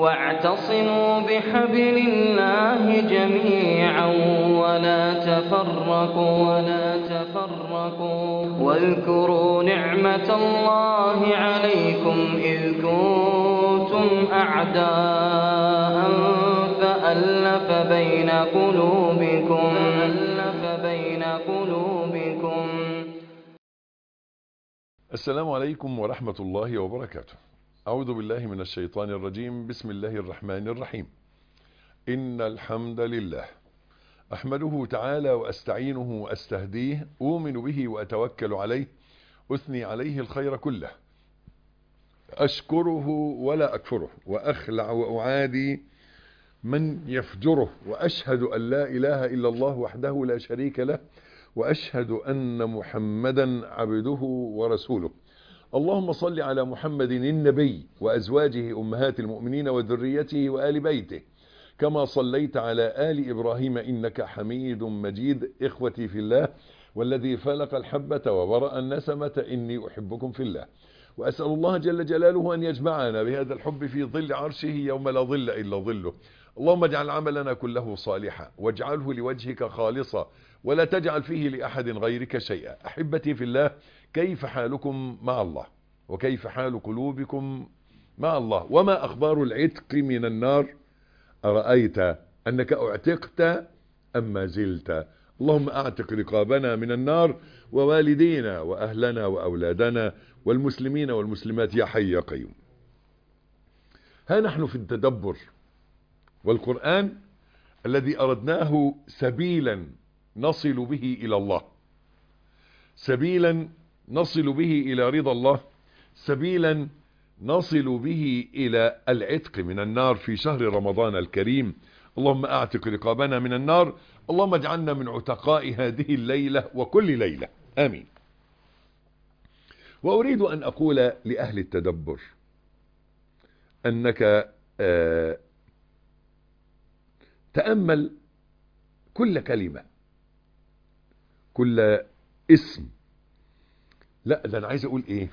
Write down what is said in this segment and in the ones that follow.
واعتصموا بحبل الله جميعا ولا تفرقوا ولا تفرقوا واذكروا نعمة الله عليكم إذ كنتم أعداء فألف بين قلوبكم فألف بين قلوبكم السلام عليكم ورحمة الله وبركاته أعوذ بالله من الشيطان الرجيم بسم الله الرحمن الرحيم إن الحمد لله أحمده تعالى وأستعينه وأستهديه أؤمن به وأتوكل عليه أثني عليه الخير كله أشكره ولا أكفره وأخلع وأعادي من يفجره وأشهد أن لا إله إلا الله وحده لا شريك له وأشهد أن محمدا عبده ورسوله اللهم صل على محمد النبي وأزواجه أمهات المؤمنين وذريته وآل بيته كما صليت على آل إبراهيم إنك حميد مجيد إخوتي في الله والذي فلق الحبة وبرأ النسمة إني أحبكم في الله وأسأل الله جل جلاله أن يجمعنا بهذا الحب في ظل عرشه يوم لا ظل إلا ظله اللهم اجعل عملنا كله صالحا واجعله لوجهك خالصا ولا تجعل فيه لأحد غيرك شيئا أحبتي في الله كيف حالكم مع الله وكيف حال قلوبكم مع الله وما أخبار العتق من النار أرأيت أنك أعتقت أم ما زلت اللهم أعتق رقابنا من النار ووالدينا وأهلنا وأولادنا والمسلمين والمسلمات يا حي يا قيوم ها نحن في التدبر والقرآن الذي أردناه سبيلا نصل به إلى الله سبيلا نصل به إلى رضا الله سبيلا نصل به إلى العتق من النار في شهر رمضان الكريم اللهم أعتق رقابنا من النار اللهم اجعلنا من عتقاء هذه الليلة وكل ليلة آمين وأريد أن أقول لأهل التدبر أنك آه تأمل كل كلمة كل اسم لا ده أنا عايز أقول إيه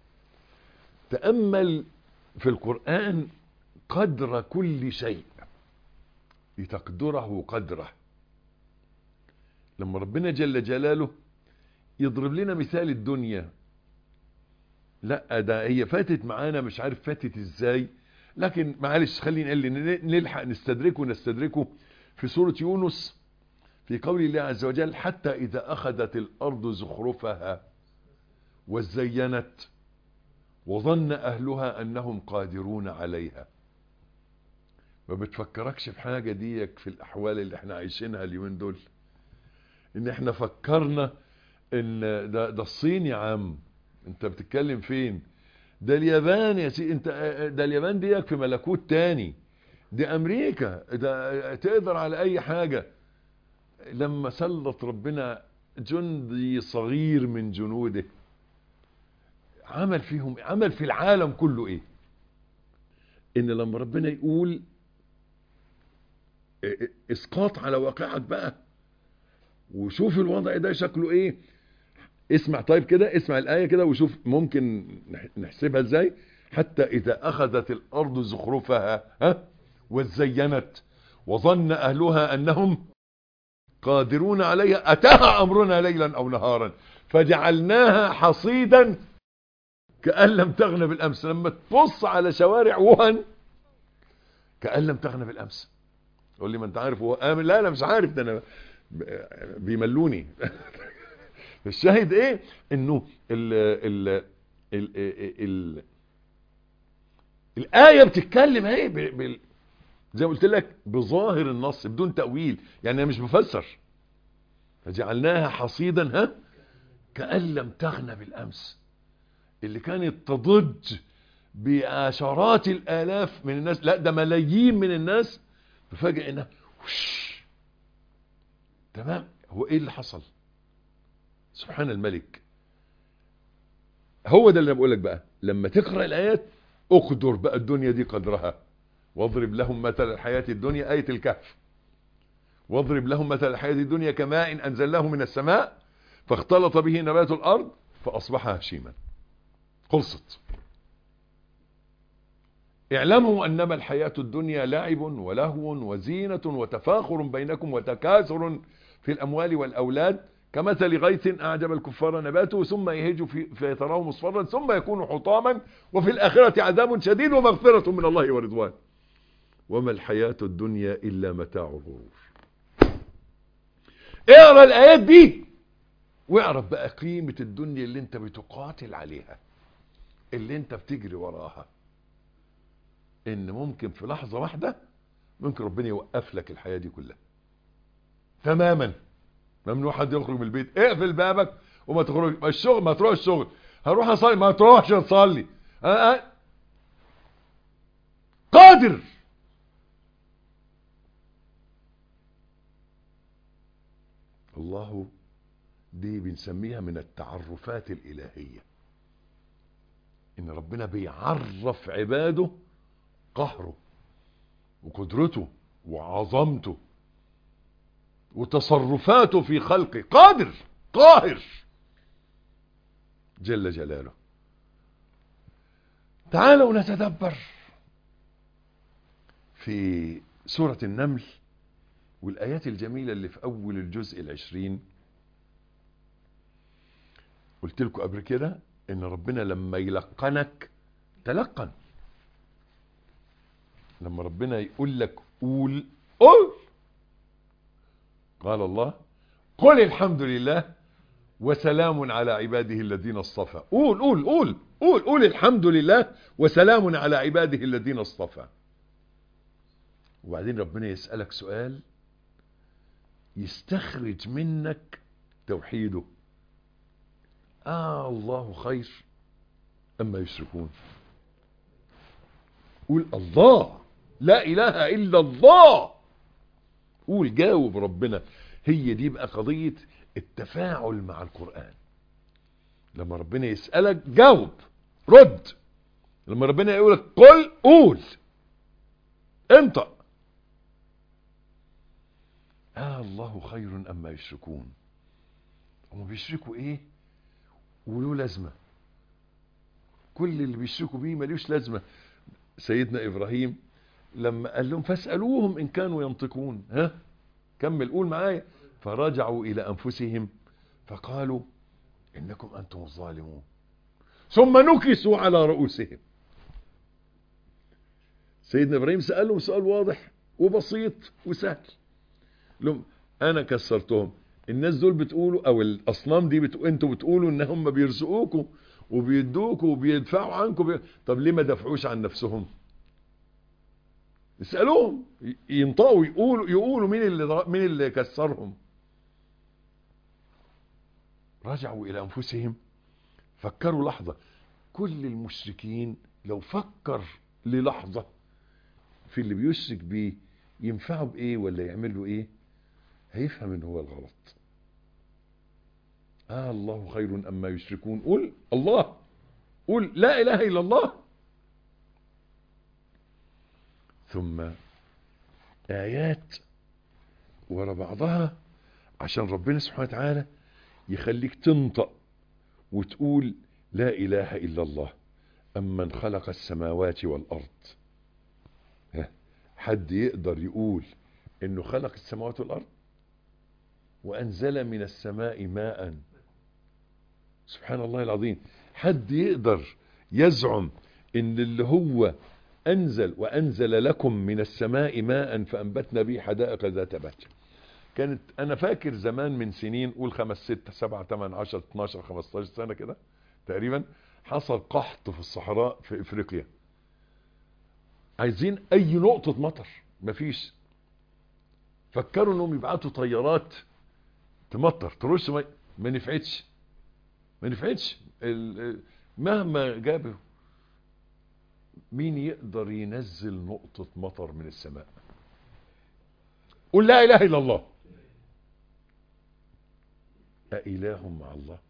تأمل في القرآن قدر كل شيء لتقدره قدره لما ربنا جل جلاله يضرب لنا مثال الدنيا لا ده هي فاتت معانا مش عارف فاتت ازاي لكن معلش خلينا نلحق نستدركه نستدركه في سورة يونس في قول الله عز وجل حتى إذا أخذت الأرض زخرفها وزينت وظن أهلها أنهم قادرون عليها ما بتفكركش في حاجة ديك في الأحوال اللي احنا عايشينها اليومين دول ان احنا فكرنا ان ده, ده الصين يا عم انت بتتكلم فين ده اليابان يا سيدي انت ده اليابان ديك في ملكوت تاني دي امريكا ده تقدر على اي حاجة لما سلط ربنا جندي صغير من جنوده عمل فيهم عمل في العالم كله ايه ان لما ربنا يقول اسقاط على واقعك بقى وشوف الوضع ده شكله ايه اسمع طيب كده اسمع الآية كده وشوف ممكن نحسبها ازاي حتى إذا أخذت الأرض زخرفها ها وزينت وظن أهلها أنهم قادرون عليها أتاها أمرنا ليلا أو نهارا فجعلناها حصيدا كأن لم تغن بالأمس لما تبص على شوارع وهن كأن لم تغن بالأمس يقول لي ما انت عارف هو آمن لا أنا مش عارف ده أنا بيملوني الشاهد ايه انه ال ال ال ال الآية بتتكلم اهي بال زي ما قلت لك بظاهر النص بدون تأويل يعني انا مش بفسر فجعلناها حصيدا ها كأن لم تغن بالأمس اللي كانت تضج بعشرات الآلاف من الناس لا ده ملايين من الناس بفجأة انها وش تمام هو ايه اللي حصل سبحان الملك هو ده اللي انا بقول لك بقى لما تقرا الايات اقدر بقى الدنيا دي قدرها واضرب لهم مثل الحياه الدنيا ايه الكهف واضرب لهم مثل الحياه الدنيا كماء انزلناه من السماء فاختلط به نبات الارض فاصبح هشيما خلصت اعلموا أنما الحياة الدنيا لعب ولهو وزينة وتفاخر بينكم وتكاثر في الأموال والأولاد كمثل غيث أعجب الكفار نباته ثم يهج في فيتراه مصفرا ثم يكون حطاما وفي الآخرة عذاب شديد ومغفرة من الله ورضوان وما الحياة الدنيا إلا متاع الغرور اقرا الآيات دي واعرف بقى قيمة الدنيا اللي انت بتقاتل عليها اللي انت بتجري وراها ان ممكن في لحظة واحدة ممكن ربنا يوقف لك الحياة دي كلها تماما ممنوع حد يخرج من البيت اقفل بابك وما تخرج الشغل ما تروح الشغل هروح اصلي ما تروحش تصلي أه أه. قادر الله دي بنسميها من التعرفات الإلهية إن ربنا بيعرف عباده قهره وقدرته وعظمته وتصرفاته في خلقه قادر قاهر جل جلاله تعالوا نتدبر في سورة النمل والآيات الجميلة اللي في أول الجزء العشرين قلت لكم قبل كده إن ربنا لما يلقنك تلقن لما ربنا يقول لك قول قول قال الله قل الحمد لله وسلام على عباده الذين اصطفى قول قول قول قول قول الحمد لله وسلام على عباده الذين اصطفى وبعدين ربنا يسألك سؤال يستخرج منك توحيده آه الله خير أما يشركون قول الله لا إله إلا الله قول جاوب ربنا هي دي بقى قضية التفاعل مع القرآن لما ربنا يسألك جاوب رد لما ربنا يقولك قل قول انطق آه الله خير أما يشركون هم بيشركوا ايه وله لازمة كل اللي بيشركوا بيه ملوش لازمة سيدنا إبراهيم لما قال لهم فاسألوهم إن كانوا ينطقون ها كمل قول معايا فرجعوا إلى أنفسهم فقالوا إنكم أنتم الظالمون ثم نكسوا على رؤوسهم سيدنا إبراهيم سألهم سؤال واضح وبسيط وسهل لهم أنا كسرتهم الناس دول بتقولوا أو الأصنام دي بتقول أنتوا بتقولوا إن هم بيرزقوكوا وبيدوكوا وبيدفعوا عنكم بي... طب ليه ما دفعوش عن نفسهم اسألوهم ينطقوا يقولوا يقولوا مين اللي مين اللي كسرهم رجعوا إلى أنفسهم فكروا لحظة كل المشركين لو فكر للحظة في اللي بيشرك بيه ينفعه بإيه ولا يعمل له إيه هيفهم إن هو الغلط آه الله خير أما يشركون قل الله قل لا إله إلا الله ثم آيات ورا بعضها عشان ربنا سبحانه وتعالى يخليك تنطق وتقول لا إله إلا الله أمن خلق السماوات والأرض حد يقدر يقول إنه خلق السماوات والأرض وأنزل من السماء ماء سبحان الله العظيم حد يقدر يزعم إن اللي هو أنزل وأنزل لكم من السماء ماء فأنبتنا به حدائق ذات بهجة كانت أنا فاكر زمان من سنين قول خمس ستة سبعة تمن عشر اتناشر خمستاشر سنة كده تقريبا حصل قحط في الصحراء في إفريقيا عايزين أي نقطة مطر مفيش فكروا انهم يبعتوا طيارات تمطر ترش مي ما نفعتش ما نفعتش مهما جابوا مين يقدر ينزل نقطة مطر من السماء قل لا اله الا الله أإله مع الله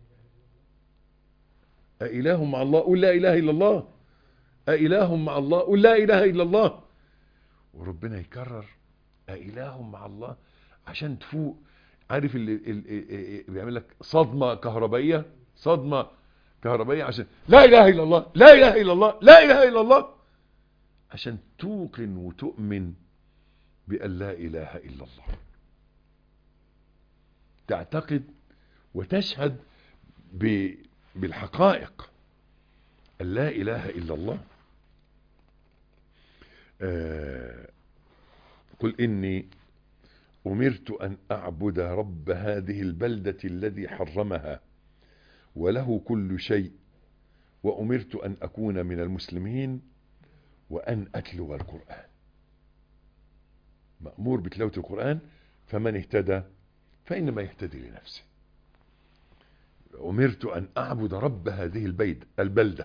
أإله مع الله قل لا إله إلا الله أإله مع الله قل لا إله إلا الله وربنا يكرر أإله مع الله عشان تفوق عارف اللي, اللي بيعمل لك صدمة كهربائية صدمة كهربائية عشان لا إله إلا الله لا إله إلا الله لا إله إلا الله عشان توقن وتؤمن بأن لا إله إلا الله تعتقد وتشهد بالحقائق أن لا إله إلا الله آه قل إني أمرت أن أعبد رب هذه البلدة الذي حرمها وله كل شيء وأمرت أن أكون من المسلمين وأن أتلو القرآن مأمور بتلاوة القرآن فمن اهتدى فإنما يهتدي لنفسه أمرت أن أعبد رب هذه البيت البلدة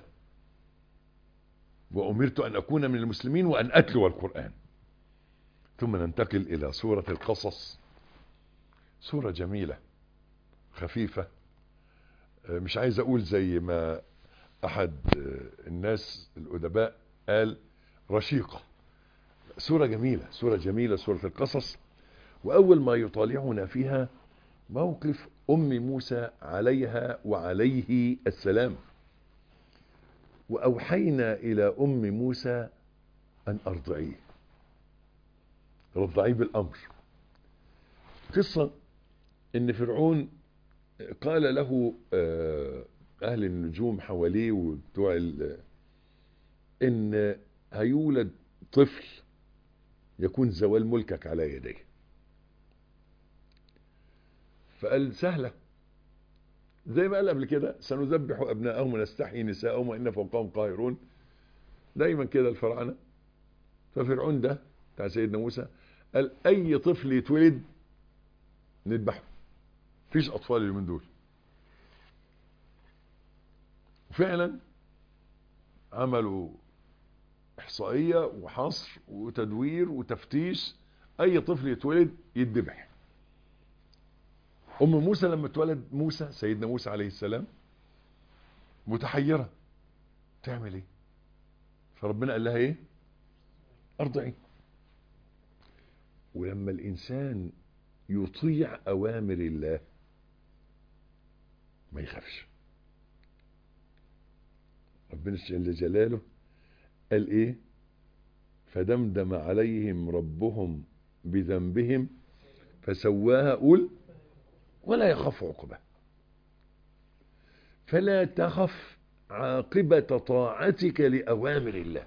وأمرت أن أكون من المسلمين وأن أتلو القرآن ثم ننتقل إلى سورة القصص سورة جميلة خفيفة مش عايز أقول زي ما أحد الناس الأدباء قال رشيقة سورة جميلة سورة جميلة سورة القصص وأول ما يطالعنا فيها موقف أم موسى عليها وعليه السلام وأوحينا إلى أم موسى أن أرضعيه رضعيه بالأمر قصة إن فرعون قال له أهل النجوم حواليه وبتوع إن هيولد طفل يكون زوال ملكك على يديه فقال سهلة زي ما قال قبل كده سنذبح أبناءهم ونستحيي نساءهم وإن فوقهم قاهرون دايما كده الفراعنة ففرعون ده بتاع سيدنا موسى قال أي طفل يتولد نذبحه مفيش أطفال اليومين دول وفعلا عملوا إحصائية وحصر وتدوير وتفتيش أي طفل يتولد يتذبح أم موسى لما اتولد موسى سيدنا موسى عليه السلام متحيرة تعمل ايه فربنا قال لها ايه ارضعي ولما الانسان يطيع اوامر الله ما يخافش ربنا جل جلاله قال ايه فدمدم عليهم ربهم بذنبهم فسواها قول ولا يخاف عقبه فلا تخف عاقبة طاعتك لأوامر الله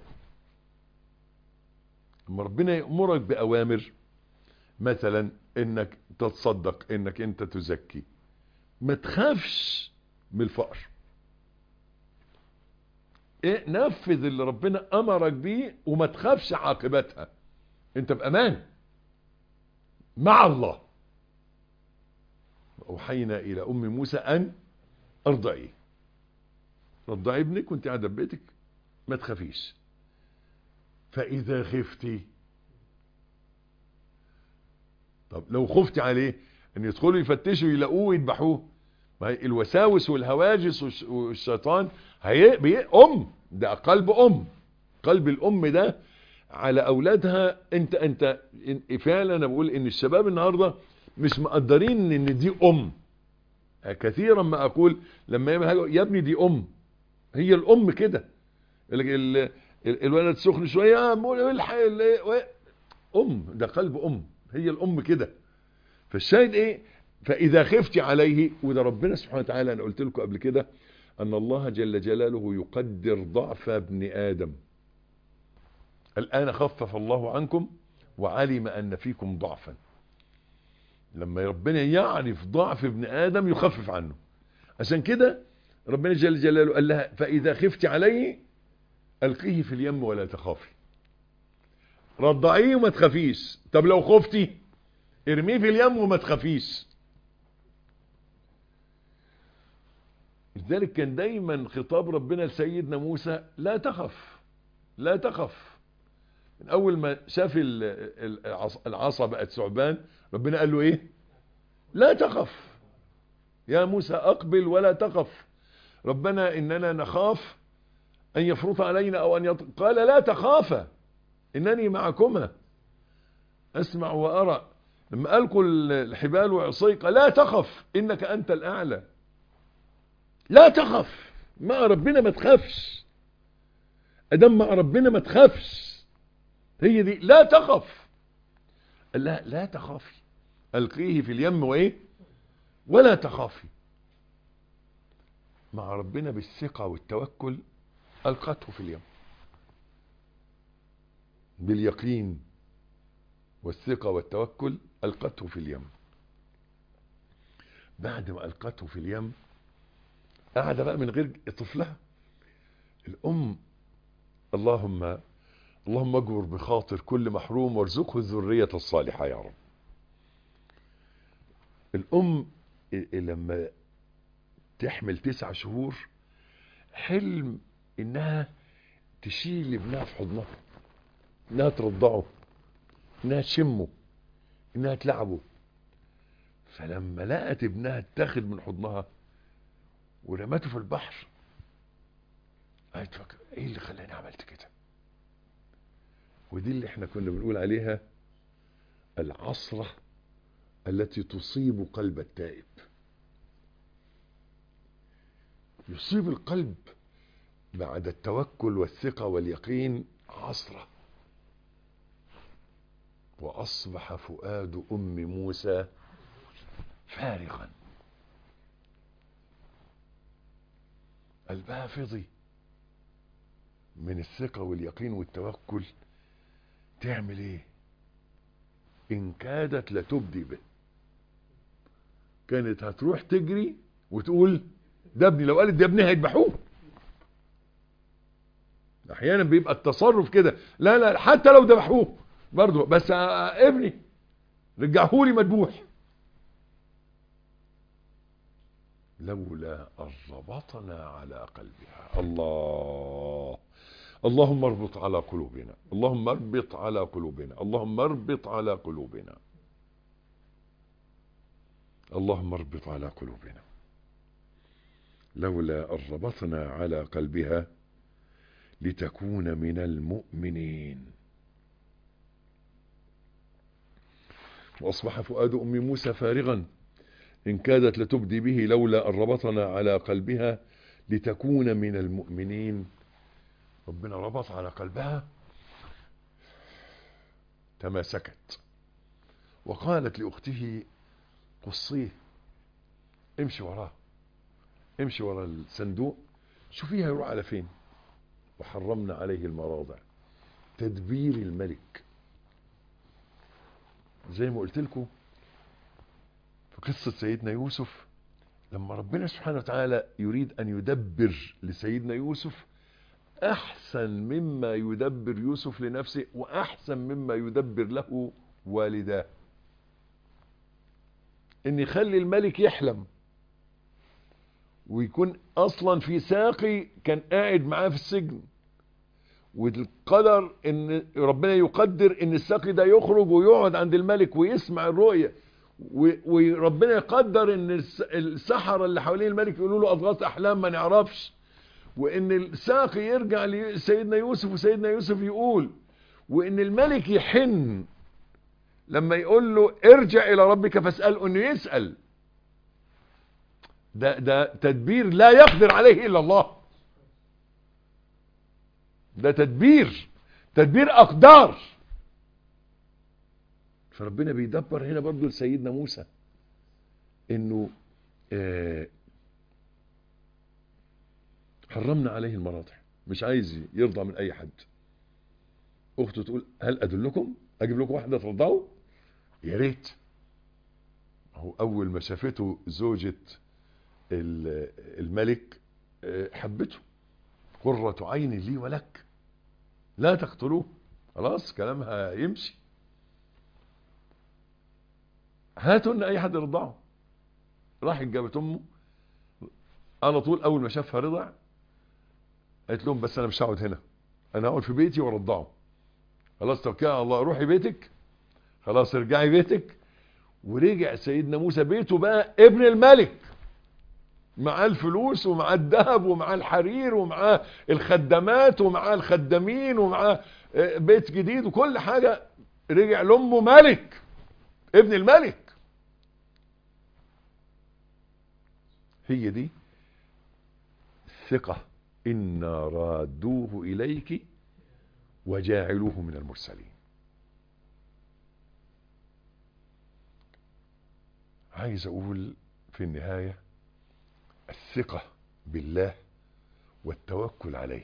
لما ربنا يأمرك بأوامر مثلا انك تتصدق انك انت تزكي ما تخافش من الفقر ايه نفذ اللي ربنا امرك بيه وما تخافش عاقبتها انت بامان مع الله اوحينا الى ام موسى ان ارضعيه رضعي ابنك وانت قاعده في بيتك ما تخافيش فاذا خفتي طب لو خفتي عليه ان يدخلوا يفتشوا يلاقوه ويذبحوه ما هي الوساوس والهواجس والشيطان هي بي... ام ده قلب ام قلب الام ده على اولادها انت انت فعلا انا بقول ان الشباب النهارده مش مقدرين ان دي ام كثيرا ما اقول لما يعمل حاجه يا ابني دي ام هي الام كده الولد سخن شويه ام ده قلب ام هي الام كده فالشاهد ايه فاذا خفتي عليه وده ربنا سبحانه وتعالى انا قلت لكم قبل كده ان الله جل جلاله يقدر ضعف ابن ادم الان خفف الله عنكم وعلم ان فيكم ضعفا لما ربنا يعرف ضعف ابن ادم يخفف عنه عشان كده ربنا جل جلاله قال لها فاذا خفت عليه القيه في اليم ولا تخافي رضعيه وما تخافيش طب لو خفتي ارميه في اليم وما تخافيش لذلك كان دايما خطاب ربنا لسيدنا موسى لا تخف لا تخف من اول ما شاف العصا بقت ثعبان ربنا قال له ايه لا تخف يا موسى اقبل ولا تخف ربنا اننا نخاف ان يفرط علينا او ان يط... قال لا تخافا انني معكما اسمع وارى لما القوا الحبال وعصي قال لا تخف انك انت الاعلى لا تخف مع ربنا ما تخافش ادم مع ربنا ما تخافش هي دي لا تخف قال لها لا تخافي القيه في اليم وايه ولا تخافي مع ربنا بالثقة والتوكل ألقته في اليم باليقين والثقة والتوكل ألقته في اليم بعد ما ألقته في اليم قاعدة بقى من غير طفلها الأم اللهم اللهم اجبر بخاطر كل محروم وارزقه الذرية الصالحة يا رب الأم لما تحمل تسع شهور حلم انها تشيل ابنها في حضنها انها ترضعه انها تشمه انها تلعبه فلما لقت ابنها اتاخد من حضنها ورمته في البحر قالت فكر ايه اللي خلاني عملت كده ودي اللي احنا كنا بنقول عليها العصرة التي تصيب قلب التائب يصيب القلب بعد التوكل والثقة واليقين عصرة وأصبح فؤاد أم موسى فارغا قلبها فضي من الثقة واليقين والتوكل تعمل ايه ان كادت لتبدي به كانت هتروح تجري وتقول ده ابني لو قالت ده ابني هيذبحوه احيانا بيبقى التصرف كده لا لا حتى لو ذبحوه برضه بس ابني رجعهولي مذبوح لولا ان ربطنا على قلبها الله اللهم اربط على قلوبنا اللهم اربط على قلوبنا اللهم اربط على قلوبنا اللهم اربط على قلوبنا لولا ان ربطنا على قلبها لتكون من المؤمنين واصبح فؤاد ام موسى فارغا ان كادت لتبدي به لولا ان ربطنا على قلبها لتكون من المؤمنين ربنا ربط على قلبها تماسكت وقالت لأخته قصيه امشي وراه امشي ورا الصندوق شوفيه هيروح على فين وحرمنا عليه المراضع تدبير الملك زي ما قلت لكم في قصة سيدنا يوسف لما ربنا سبحانه وتعالى يريد أن يدبر لسيدنا يوسف أحسن مما يدبر يوسف لنفسه وأحسن مما يدبر له والداه ان يخلي الملك يحلم ويكون اصلا في ساقي كان قاعد معاه في السجن والقدر ان ربنا يقدر ان الساقي ده يخرج ويقعد عند الملك ويسمع الرؤية وربنا يقدر ان السحرة اللي حوالين الملك يقولوا له اضغاث احلام ما نعرفش وان الساقي يرجع لسيدنا يوسف وسيدنا يوسف يقول وان الملك يحن لما يقول له ارجع الى ربك فاسأله انه يسأل ده, ده تدبير لا يقدر عليه الا الله ده تدبير تدبير اقدار فربنا بيدبر هنا برضو لسيدنا موسى انه آه حرمنا عليه المراضع مش عايز يرضى من اي حد اخته تقول هل ادلكم اجيب لكم واحده ترضعوا يا ريت هو اول ما شافته زوجة الملك حبته قرة عين لي ولك لا تقتلوه خلاص كلامها يمشي هاتوا لنا اي حد يرضعه راح جابت امه على طول اول ما شافها رضع قالت لهم بس انا مش هقعد هنا انا هقعد في بيتي وارضعه خلاص توكل على الله روحي بيتك خلاص ارجعي بيتك ورجع سيدنا موسى بيته بقى ابن الملك معاه الفلوس ومعاه الذهب ومعاه الحرير ومعاه الخدامات ومعاه الخدامين ومعاه بيت جديد وكل حاجة رجع لأمه ملك ابن الملك هي دي ثقة إنا رادوه إليك وجاعلوه من المرسلين عايز اقول في النهاية الثقة بالله والتوكل عليه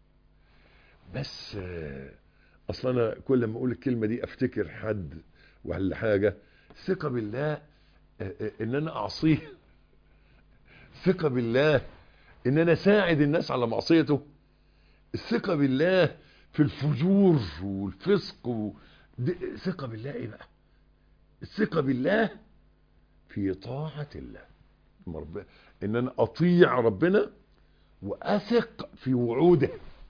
بس آه، اصلا انا كل ما اقول الكلمة دي افتكر حد ولا حاجة ثقة بالله آه، آه، ان انا اعصيه ثقة بالله ان انا اساعد الناس على معصيته الثقة بالله في الفجور والفسق و... دي- ثقة بالله ايه بقى الثقة بالله في طاعة الله مرب- ان انا اطيع ربنا واثق في وعوده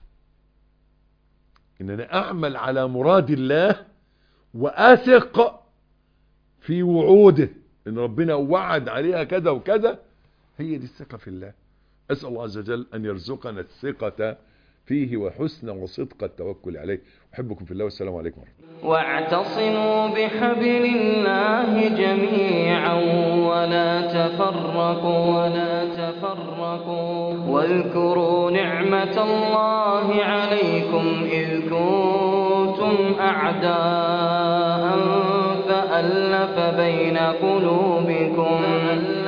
ان انا اعمل على مراد الله واثق في وعوده ان ربنا وعد عليها كذا وكذا هي دي الثقة في الله اسأل الله عز وجل ان يرزقنا الثقة فيه وحسن وصدق التوكل عليه احبكم في الله والسلام عليكم ورحمة الله واعتصموا بحبل الله جميعا ولا تفرقوا ولا تفرقوا واذكروا نعمة الله عليكم إذ كنتم أعداء فألف بين قلوبكم